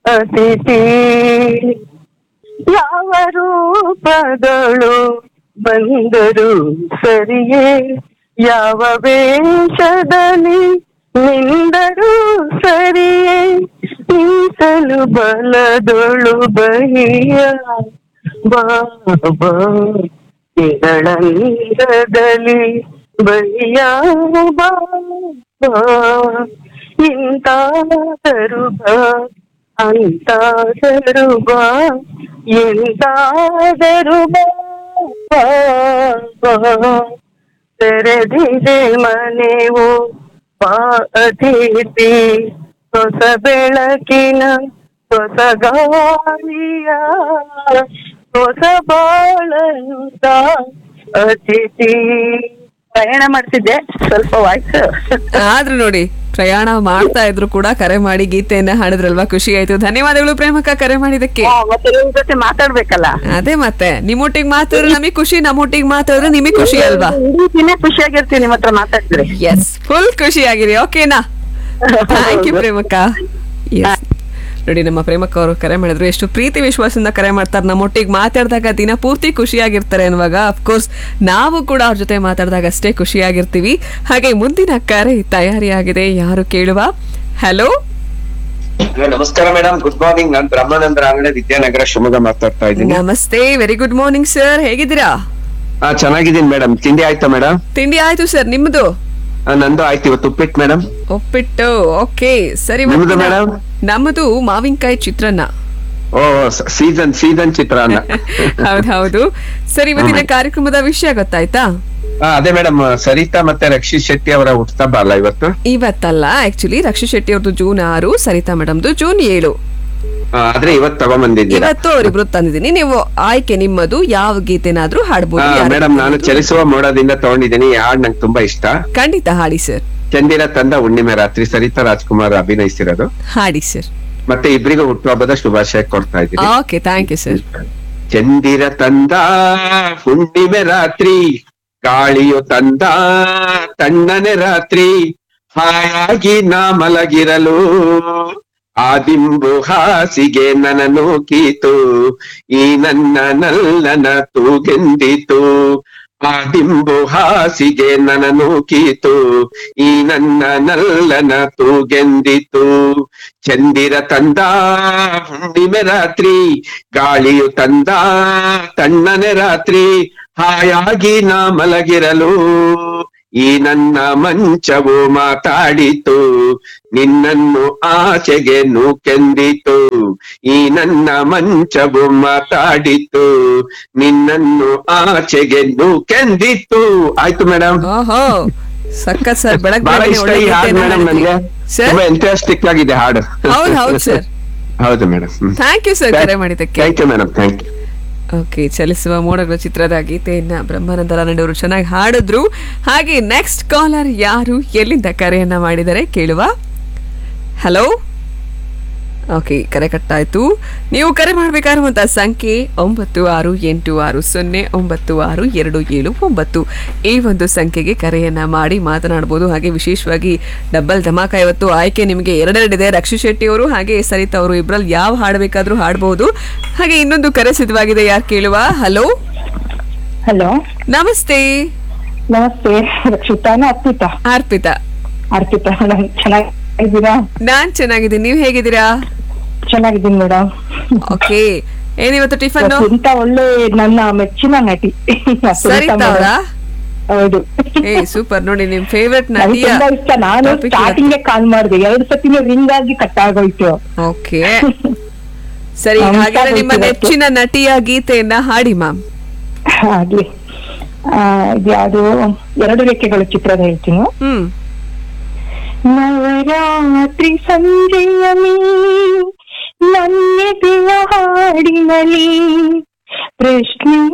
ಅತಿಥಿ ಯಾವ ರೂಪದಳು ಬಂದರು ಸರಿಯೇ ಯಾವ ವೇಷದಲ್ಲಿ ನಿಂದರು ಸರಿಯೇ ಮೀಸಲು ಬಲದೊಳು ಬಹಿಯ ಬಾಬಾ ಕೆಳಂಗದಲ್ಲಿ ಬಹಿಯ ಬಾಬಾ ಇಂತಾದರು ಬಾ ಅಂತಾದರು ಬಾ ಎಂತಾದರು ಬಾ ತೆರೆದಿದೆ ಮನೆವು ಬಾ ಅತಿಥಿ ಹೊಸ ಬೆಳಕಿನ ಹೊಸ ಗಾಳಿಯ ಹೊಸ ಬಾಳನು ತಾ ಅತಿಥಿ ಪ್ರಯಾಣ ಮಾಡ್ತಿದ್ದೆ ಸ್ವಲ್ಪ ವಾಯ್ಸ್ ಆದ್ರೂ ನೋಡಿ ಪ್ರಯಾಣ ಮಾಡ್ತಾ ಇದ್ರು ಕೂಡ ಕರೆ ಮಾಡಿ ಗೀತೆಯನ್ನ ಹಾಡಿದ್ರಲ್ವಾ ಖುಷಿ ಆಯ್ತು ಧನ್ಯವಾದಗಳು ಪ್ರೇಮಕ್ಕ ಕರೆ ಮಾಡಿದಕ್ಕೆ ಮತ್ತೆ ನಿಮ್ ಜೊತೆ ಮಾತಾಡ್ಬೇಕಲ್ಲ ಅದೇ ಮತ್ತೆ ನಿಮ್ಮೊಟ್ಟಿಗೆ ಮಾತಾಡಿದ್ರೆ ನಮಗೆ ಖುಷಿ ನಮ್ಮೊಟ್ಟಿಗೆ ಮಾತಾಡಿದ್ರೆ ನಿಮಗೆ ಖುಷಿ ಅಲ್ವಾ ಇಡೀ ದಿನ ಖುಷಿಯಾಗಿರ್ತೀನಿ ನಿಮ್ಮ ಹತ್ರ ಮಾತಾಡಿದ್ರೆ ಎಸ್ ಫುಲ್ ಖುಷಿ ಆಗಿರಿ ಓಕೆನಾ ಥ್ಯಾಂಕ್ ಯು ಪ್ರೇಮಕ್ಕ ಎಸ್ ನೋಡಿ ನಮ್ಮ ಪ್ರೇಮಕ್ಕ ಅವರು ಕರೆ ಮಾಡಿದ್ರು ಎಷ್ಟು ಪ್ರೀತಿ ವಿಶ್ವಾಸದಿಂದ ಕರೆ ಮಾಡ್ತಾರೆ ನಮ್ಮೊಟ್ಟಿಗೆ ಮಾತಾಡಿದಾಗ ದಿನ ಪೂರ್ತಿ ಖುಷಿಯಾಗಿರ್ತಾರೆ ಅನ್ನುವಾಗ ಅಫ್ಕೋರ್ಸ್ ನಾವು ಕೂಡ ಅವ್ರ ಜೊತೆ ಮಾತಾಡಿದಾಗ ಅಷ್ಟೇ ಖುಷಿಯಾಗಿರ್ತೀವಿ ಹಾಗೆ ಮುಂದಿನ ಕರೆ ತಯಾರಿಯಾಗಿದೆ ಯಾರು ಕೇಳುವ ಹಲೋ ಹಲೋ ನಮಸ್ಕಾರ ಮೇಡಮ್ ಗುಡ್ ಮಾರ್ನಿಂಗ್ ನಾನ್ ಬ್ರಹ್ಮಾನಂದ ರಾಂಗಡೆ ವಿದ್ಯಾನಗರ ಶಿವಮೊಗ್ಗ ಮಾತಾಡ್ತಾ ಇದ್ದೀನಿ ನಮಸ್ತೆ ವೆರಿ ಗುಡ್ ಮಾರ್ನಿಂಗ್ ಸರ್ ಹೇಗಿದ್ದೀರಾ ಹಾ ಚೆನ್ನಾಗಿದ್ದೀನಿ ಮೇಡಮ್ ತಿಂಡಿ ಆಯ್ತಾ ಮೇಡಮ್ ತಿಂಡಿ ಆಯ್ತು ಸರ್ ನಿಮ್ದು ನಂದು ಆಯ್ತು ಇವತ್ತು ಉಪ್ಪಿಟ್ಟು ಮೇಡಮ್ ಒಪ್ಪಿಟ್ಟು ಓಕೆ ಸರಿ ನಿಮ್ದು ಇವತ್ತಿನ- madam? ನಮ್ಮದು ಮಾವಿನಕಾಯಿ ಚಿತ್ರಾನ್ನ ಓ ಸೀಸನ್ ಸೀಸನ್ ಚಿತ್ರಾನ್ನ ಹೌದೌದು ಸರಿ ಇವತ್ತಿನ ಕಾರ್ಯಕ್ರಮದ ವಿಷಯ ಗೊತ್ತಾಯ್ತಾ ಹಾ, ಅದೇ ಮೇಡಮ್ ಸರಿತಾ ಮತ್ತೆ ರಕ್ಷಿತ್ ಶೆಟ್ಟಿ ಅವರ ಹುಟ್ಟುಹಬ್ಬ ಅಲ್ಲ ಇವತ್ತು ಇವತ್ತಲ್ಲ ಆಕ್ಚುಲಿ ರಕ್ಷಿತ್ ಶೆಟ್ಟಿ ಅವ್ರದ್ದು ಜೂನ್ ಆರು ಸರಿತಾ ಮೇಡಮ್ದು ಜೂನ್ ಏಳು ಆ, ಆದ್ರೆ ಇವತ್ತು ತಗೊಂಬಂದಿದ್ದೀರಾ ಇವತ್ತು ಅವರಿಬ್ರು ತಂದಿದ್ದೀನಿ ನೀವು ಆಯ್ಕೆ ನಿಮ್ಮದು ಯಾವ ಗೀತೆನಾದ್ರೂ ಹಾಡ್ಬೋದು ಯಾರು ಮೇಡಮ್ ನಾನು ಬೇಕಾದ್ರೂ. ಚಲಿಸುವ ಮೋಡದಿಂದ ತಗೊಂಡಿದ್ದೀನಿ ಈ ಹಾಡ್ ನಂಗೆ ತುಂಬಾ ಇಷ್ಟ ಖಂಡಿತ ಹಾಡಿ ಸರ್ ಚಂದಿರ ತಂದ ಹುಣ್ಣಿಮೆ ರಾತ್ರಿ ಸರಿತಾ ರಾಜ್ಕುಮಾರ್ ಅಭಿನಯಿಸಿರೋದು ಹಾಡಿ ಸರ್ ಮತ್ತೆ ಇಬ್ಬರಿಗೂ ಹುಟ್ಟುಹಬ್ಬದ ಶುಭಾಶಯ ಕೊಡ್ತಾ ಇದ್ದೀನಿ ಓಕೆ ಥ್ಯಾಂಕ್ ಯು ಸರ್ ಚಂದಿರ ತಂದ ಹುಣ್ಣಿಮೆ ರಾತ್ರಿ ಗಾಳಿಯು ತಂದ ತಣ್ಣನೆ ರಾತ್ರಿ ಹಾಯಾಗಿ ನಾ ಮಲಗಿರಲು ಆದಿಂಬು ಹಾಸಿಗೆ ನನ್ನನ್ನು ಕೀತು ಈ ನನ್ನ ನಲ್ಲನ ತೂಗೆಂದಿತು ಆದಿಂಬು ಹಾಸಿಗೆ ನನ್ನನ್ನು ಕೀತು ಈ ನನ್ನ ನಲ್ಲನ ತೂಗೆಂದಿತು ಚಂದಿರ ತಂದ ಹುಣ್ಣಿಮೆ ರಾತ್ರಿ ಗಾಳಿಯು ತಂದ ತಣ್ಣನೆ ರಾತ್ರಿ ಹಾಯಾಗಿ ನಾ ಮಲಗಿರಲು ಈ ನನ್ನ ಮಂಚವು ಮಾತಾಡಿತು ನಿನ್ನನ್ನು ಆಚೆಗೆ ನೂಕೆಂದಿತು ಈ ನನ್ನ ಮಂಚವು ಮಾತಾಡಿತು ನಿನ್ನನ್ನು ಆಚೆಗೆ ನೂಕೆಂದಿತು ಆಯ್ತು ಮೇಡಮ್ ಓಹೋ ಸಖತ್ ಸರ್ ಬೆಳಗ್ಗೆ ಬಹಳ ಬೆಳಗ್ಗೆ ಇಷ್ಟ ಒಳ್ಳೆ ಈ ಹಾಡು ಗೀತೆಯನ್ನ ಮೇಡಮ್ ನನಗೆ ಹಾಡಿದ್ರಿ. ಸರ್ ತುಂಬಾ ಎಂಥಾಸ್ಟಿಕ್ ಆಗಿದೆ ಹಾಡು ಹೌದು ಹೌದು ಸರ್ ಹೌದು ಮೇಡಮ್ ಥ್ಯಾಂಕ್ ಯು ಸರ್ ಕರೆ ಮಾಡಿದ್ದಕ್ಕೆ thank you madam thank you okay ಚಲಿಸುವ ಮೋಡಗಳ ಚಿತ್ರದ ಗೀತೆಯನ್ನ ಬ್ರಹ್ಮಾನಂದ ರಾನಡೆಯವರು ಚೆನ್ನಾಗಿ ಹಾಡಿದ್ರು ಹಾಗೆ ನೆಕ್ಸ್ಟ್ ಕಾಲರ್ ಯಾರು ಎಲ್ಲಿಂದ ಕರೆಯನ್ನ ಮಾಡಿದರೆ ಕೇಳುವ ಹಲೋ ಓಕೆ ಕರೆ ಕಟ್ಟಾಯ್ತು ನೀವು ಕರೆ ಮಾಡಬೇಕಾಗಿರುವಂಥ ಸಂಖ್ಯೆ ಒಂಬತ್ತು ಆರು ಎಂಟು ಆರು ಸೊನ್ನೆ ಒಂಬತ್ತು ಆರು ಎರಡು ಏಳು ಒಂಬತ್ತು ಈ ಒಂದು ಸಂಖ್ಯೆಗೆ ಕರೆಯನ್ನ ಮಾಡಿ ಮಾತನಾಡ್ಬೋದು ಹಾಗೆ ವಿಶೇಷವಾಗಿ ಡಬ್ಬಲ್ ಧಮಾಕ ಇವತ್ತು ಆಯ್ಕೆ ನಿಮಗೆ ಎರಡೆರಡಿದೆ ರಕ್ಷಿ ಶೆಟ್ಟಿ ಅವರು ಹಾಗೆ ಸರಿತಾ ಅವರು ಇಬ್ಬರಲ್ಲಿ ಯಾವ ಹಾಡು ಬೇಕಾದರೂ ಹಾಡ್ಬೋದು ಹಾಗೆ ಇನ್ನೊಂದು ಕರೆ ಸಿದ್ಧವಾಗಿದೆ ಯಾರು ಕೇಳುವ ಹಲೋ ಹಲೋ ನಮಸ್ತೆ ನಮಸ್ತೆ ರಕ್ಷಿತಾನ ಅರ್ಪಿತಾ ಅರ್ಪಿತಾ ಅರ್ಪಿತಾ ಮೇಡಮ್ ಚೆನ್ನಾಗಿದ್ದೀರಾ ನಾನ್ ಚೆನ್ನಾಗಿದ್ದೀನಿ ನೀವು ಹೇಗಿದ್ದೀರಾ ಚೆನ್ನಾಗಿದ್ದೀನಿ ಮೇಡಮ್ ಓಕೆ ಏನಿವತ್ತು ಟಿಫನ್ ಇಂತ ಒಳ್ಳೆ ನನ್ನ ಮೆಚ್ಚಿನ ನಟಿ ಸುನೀತಾ ಸರಿತಾ madam. ಅವರಾ ಹೌದು ಏ ಸೂಪರ್ ನೋಡಿ ನಿಮ್ ಫೇವ್ರೆಟ್ ನನಗೆ ನಟಿಯ ತುಂಬಾ ಇಷ್ಟ ನಾನು topic ಸ್ಟಾರ್ಟಿಂಗ್ ಕಾಲ್ ಮಾಡಿದೆ ಎರಡು ಸತಿನೂ ರಿಂಗ್ ಆಗಿ ಕಟ್ ಆಗೋಯ್ತು ಓಕೆ ಸರಿ ನಮಸ್ಕಾರ ಹಾಗಾದ್ರೆ ನಿಮ್ಮ ಇವತ್ತು. ನೆಚ್ಚಿನ ನಟಿಯ ಗೀತೆಯನ್ನ ಹಾಡಿ ಮ್ಯಾಮ್ ಆಗ್ಲಿ ಆ, ಇದು ಯಾವುದು ಎರಡು ರೆಕ್ಕೆಗಳು ಚಿತ್ರದ ಹೇಳ್ತೀನಿ ಹ್ಮ್ ನವರಾತ್ರಿ ಸಂಜೆಯಲಿ ನನ್ನೆದೆಯ ಹಾಡಿನಲಿ ಪ್ರಶ್ನೆ